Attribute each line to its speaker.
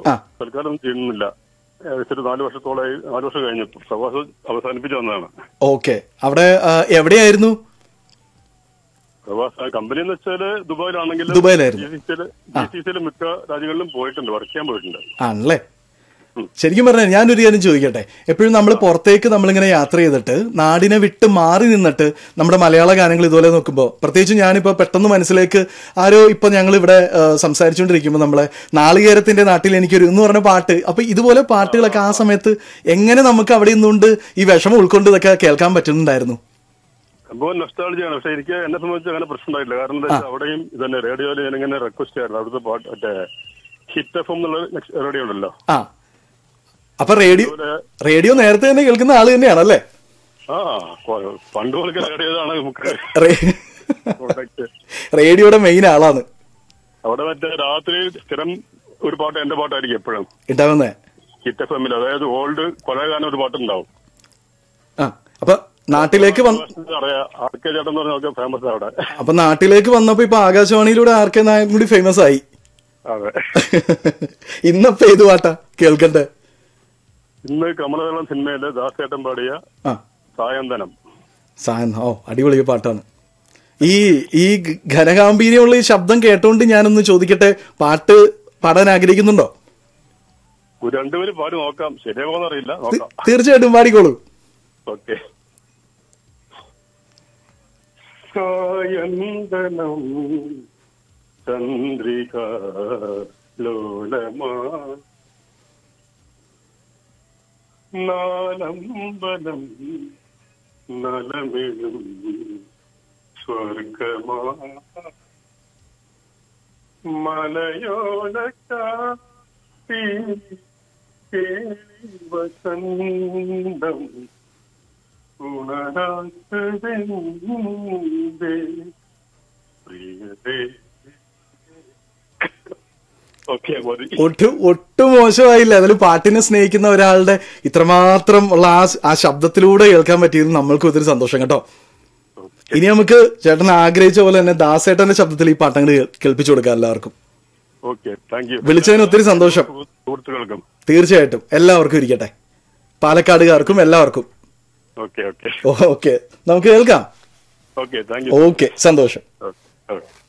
Speaker 1: ആ.
Speaker 2: തൽക്കാലം ചെയ്യുന്നില്ല ഏകദേശം ഒരു നാല് വർഷത്തോളമായി നാല് വർഷം കഴിഞ്ഞു പ്രവാസം അവസാനിപ്പിച്ചു വന്നതാണ്
Speaker 1: ഓക്കെ അവിടെ ആ, എവിടെയായിരുന്നു
Speaker 2: പ്രവാസ കമ്പനി എന്ന് വെച്ചാല് ദുബായിലാണെങ്കിൽ
Speaker 1: ദുബായിലായിരുന്നു.
Speaker 2: ജി സി സിയിലെ മിക്ക രാജ്യങ്ങളിലും പോയിട്ടുണ്ട് വർക്ക് ചെയ്യാൻ പോയിട്ടുണ്ട്
Speaker 1: ആണല്ലേ ശരിക്കും പറഞ്ഞാൽ ഞാനൊരു കാര്യം ചോദിക്കട്ടെ എപ്പോഴും നമ്മൾ പുറത്തേക്ക് നമ്മളിങ്ങനെ യാത്ര ചെയ്തിട്ട് നാടിനെ വിട്ട് മാറി നിന്നിട്ട് നമ്മുടെ മലയാള ഗാനങ്ങൾ ഇതുപോലെ നോക്കുമ്പോൾ പ്രത്യേകിച്ച് ഞാനിപ്പോൾ പെട്ടെന്ന് മനസ്സിലേക്ക് ആരോ ഇപ്പൊ ഞങ്ങൾ ഇവിടെ സംസാരിച്ചുകൊണ്ടിരിക്കുമ്പോൾ നമ്മളെ നാളികേരത്തിന്റെ നാട്ടിൽ എനിക്കൊരു എന്ന് പറഞ്ഞ പാട്ട് അപ്പൊ ഇതുപോലെ പാട്ടുകളൊക്കെ ആ സമയത്ത് എങ്ങനെ നമുക്ക് അവിടെ നിന്നുകൊണ്ട് ഈ വിഷമം ഉൾക്കൊണ്ട് ഇതൊക്കെ കേൾക്കാൻ പറ്റുന്നുണ്ടായിരുന്നു
Speaker 2: സംഭവം നൊസ്റ്റാളജിയാണ് പക്ഷെ എനിക്ക് എന്നെ സംബന്ധിച്ച് അങ്ങനെ പ്രശ്നം ഉണ്ടായില്ല കാരണം എന്താ വെച്ചാൽ അവിടെയും ഇതന്നെ റേഡിയോയിൽ ഞാൻ ഇങ്ങനെ റിക്വസ്റ്റ് ആയിരുന്നു അവിടുത്തെ പാട്ട് മറ്റേ ഹിറ്റ് എഫ് എന്നുള്ള റേഡിയോ ഉണ്ടല്ലോ
Speaker 1: ആ അപ്പൊ റേഡിയോ
Speaker 2: അതുപോലെ
Speaker 1: റേഡിയോ നേരത്തെ തന്നെ കേൾക്കുന്ന ആള് തന്നെയാണല്ലേ
Speaker 2: ആ കൊ- പണ്ട് മുതൽക്ക് റേഡിയോതാണ് നമുക്ക്
Speaker 1: റേ-
Speaker 2: കോണ്ടാക്ട്
Speaker 1: റേഡിയോയുടെ മെയിൻ ആളാണ്
Speaker 2: അവിടെ മറ്റേ രാത്രി സ്ഥിരം ഒരു പാട്ട് എന്റെ പാട്ടായിരിക്കും എപ്പോഴും
Speaker 1: ഉണ്ടാവുന്നേ
Speaker 2: ഹിറ്റ് എഫ് എമ്മിൽ അതായത് ഓൾഡ് കൊലകാലം ഒരു പാട്ടുണ്ടാവും
Speaker 1: ആ അപ്പൊ നാട്ടിലേക്ക് വന്ന്
Speaker 2: അറിയാം ആർ കെ ചേട്ടൻ എന്ന് പറഞ്ഞാൽ ഫേമസ് അവിടെ
Speaker 1: അപ്പൊ നാട്ടിലേക്ക് വന്നപ്പോ ഇപ്പൊ ആകാശവാണിയിലൂടെ ആർ കെ നായകൻ കൂടി ഫേമസ് ആയി
Speaker 2: അതെ
Speaker 1: ഇന്നപ്പോ ഏത് പാട്ടാ കേൾക്കണ്ടേ
Speaker 2: ഇന്ന് കമലദളം സിനിമയിലെ ദാസേട്ടൻ പാടിയ
Speaker 1: ആ
Speaker 2: സായന്തനം
Speaker 1: സായൻ ഓ അടിപൊളി പാട്ടാണ് ഈ ഈ ഗ- ഘനഗാംഭീര്യമുള്ള ഈ ശബ്ദം കേട്ടോണ്ട് ഞാനൊന്ന് ചോദിക്കട്ടെ പാട്ട് പാടാൻ ആഗ്രഹിക്കുന്നുണ്ടോ
Speaker 2: ഒരു രണ്ടുപേരും പാടി നോക്കാം ശരിയാകുമെന്നറിയില്ല
Speaker 1: തി-
Speaker 2: നോക്കാം
Speaker 1: തീർച്ചയായിട്ടും പാടിക്കോളൂ
Speaker 2: ഓക്കെ സായന്തനം ചന്ദ്രിക ലോലമാ നാലമ്പലം നലമിഴും സ്വർഗമാ മലയോളക്കാത്തി കേളി വസന്തം ഉണരാത്തതെന്തേ പ്രിയതേ ഓക്കെ മതി
Speaker 1: ഒട്ടും ഒട്ടും മോശമായില്ല അതിൽ പാട്ടിനെ സ്നേഹിക്കുന്ന ഒരാളുടെ ഇത്രമാത്രം ഉള്ള ആ ആ ശബ്ദത്തിലൂടെ കേൾക്കാൻ പറ്റിയത് നമ്മൾക്കും ഒത്തിരി സന്തോഷം കേട്ടോ ഇനി നമുക്ക് ചേട്ടൻ ആഗ്രഹിച്ച പോലെ തന്നെ ദാസേട്ടന്റെ ശബ്ദത്തിൽ ഈ പാട്ടങ്ങൾ കേൾപ്പിച്ചു കൊടുക്കാം എല്ലാവർക്കും
Speaker 2: ഓക്കെ താങ്ക് യു
Speaker 1: വിളിച്ചതിന് ഒത്തിരി സന്തോഷം
Speaker 2: സുഹൃത്തുക്കൾക്കും
Speaker 1: തീർച്ചയായിട്ടും എല്ലാവർക്കും ഇരിക്കട്ടെ പാലക്കാടുകാർക്കും എല്ലാവർക്കും
Speaker 2: ഓക്കെ ഓക്കെ
Speaker 1: ഓക്കെ നമുക്ക് കേൾക്കാം
Speaker 2: ഓക്കെ താങ്ക് യു
Speaker 1: ഓക്കെ സന്തോഷം
Speaker 2: ഓക്കെ